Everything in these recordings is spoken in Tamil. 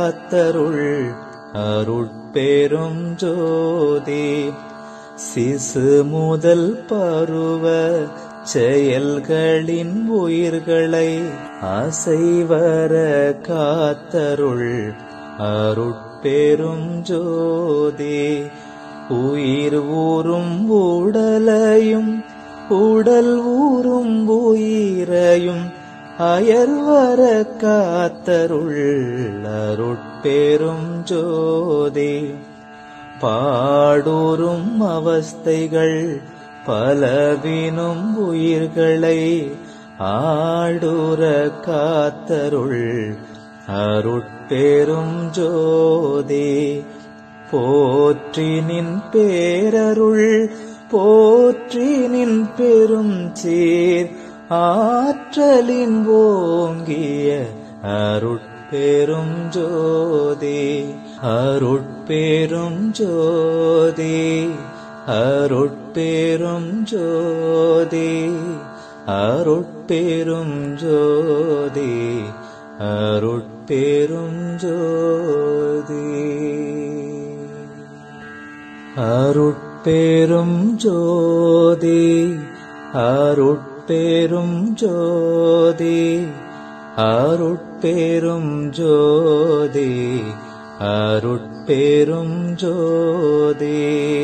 காத்தருள் அருட்பெரும் ஜோதி சிசு முதல் பருவ செயல்களின் உயிர்களை அசைவர காத்தருள் அருட்பெரும் ஜோதி உயிர் ஊறும் உடலையும் உடல் ஊறும் உயிரையும் அயர்வர காத்தருள் அருட்பெரும் ஜோதி பாடூரும் அவஸ்தைகள் பலவினும் உயிர்களை ஆடுற காத்தருள் அருட்பெரும் ஜோதி போற்றி நின் பேரருள் போற்றி நின் பெரும் சீர் ஆற்றலின் ஓங்கிய அருட்பெரும் ஜோதி அருட்பெரும் ஜோதி அருட்பெரும் ஜோதி அருட்பெரும் ஜோதி அருட்பெரும் ஜோதி அருட்பெரும் ஜோதி அருட்பெரும் ஜோதி அருட்பெரும் ஜோதி அருட்பெரும் ஜோதி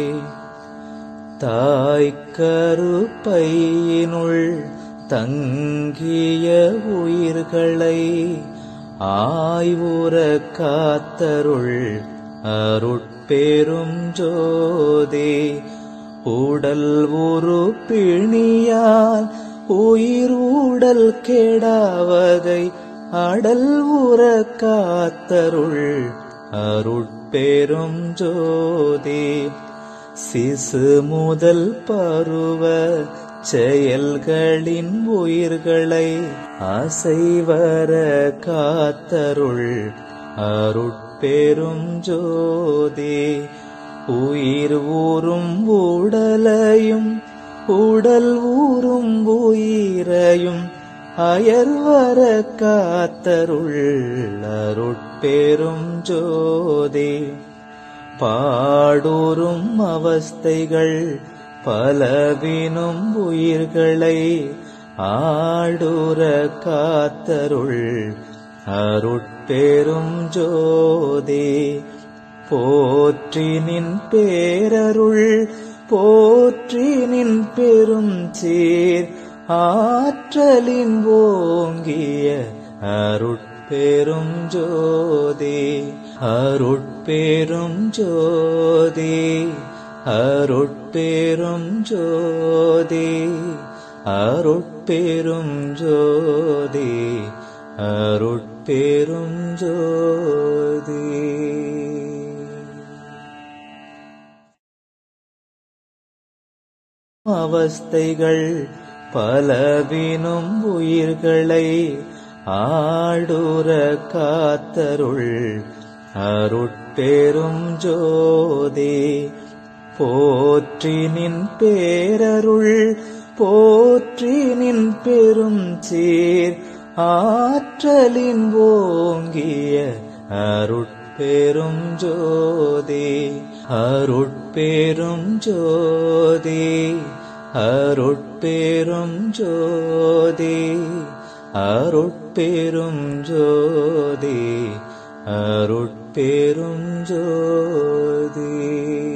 தாய் கருப்பையினுள் தங்கிய உயிர்களை ஆய்வுற காத்தருள் அருட்பெரும் ஜோதி உடல் உரு பிணியால் உயிர் உடல் கெடாவகை அடல் உற காத்தருள் அருட்பெரும் ஜோதி சிசு முதல் பருவ செயல்களின் உயிர்களை அசைவர காத்தருள் அருட்பெரும் ஜோதி உயிர் ஊறும் உடலையும் உடல் ஊறும் உயிரையும் அயர்வர காத்தருள் அருட்பெரும் ஜோதி பாடூரும் அவஸ்தைகள் பலவினும் உயிர்களை ஆடுற காத்தருள் அருட்பெரும் ஜோதி போற்றி நின் பேரருள் போற்றி நின் பெரும் சீர் ஆற்றலின் ஓங்கிய அருட்பெரும் ஜோதி அருட்பெரும் ஜோதி அருட்பெரும் ஜோதி அருட்பெரும் ஜோதி அருட்பெரும் ஜோதி அவஸ்தைகள் பலவினும் உயிர்களை ஆடுற காத்தருள் அருட்பெரும் ஜோதி போற்றி நின் பேரருள் போற்றி நின் பெரும் சீர் ஆற்றலின் ஓங்கிய அருட்பெரும் ஜோதி அருட்பெரும் ஜோதி அருட்பெரும் ஜோதி அருட்பெரும் ஜோதி அருட்பெரும் ஜோதி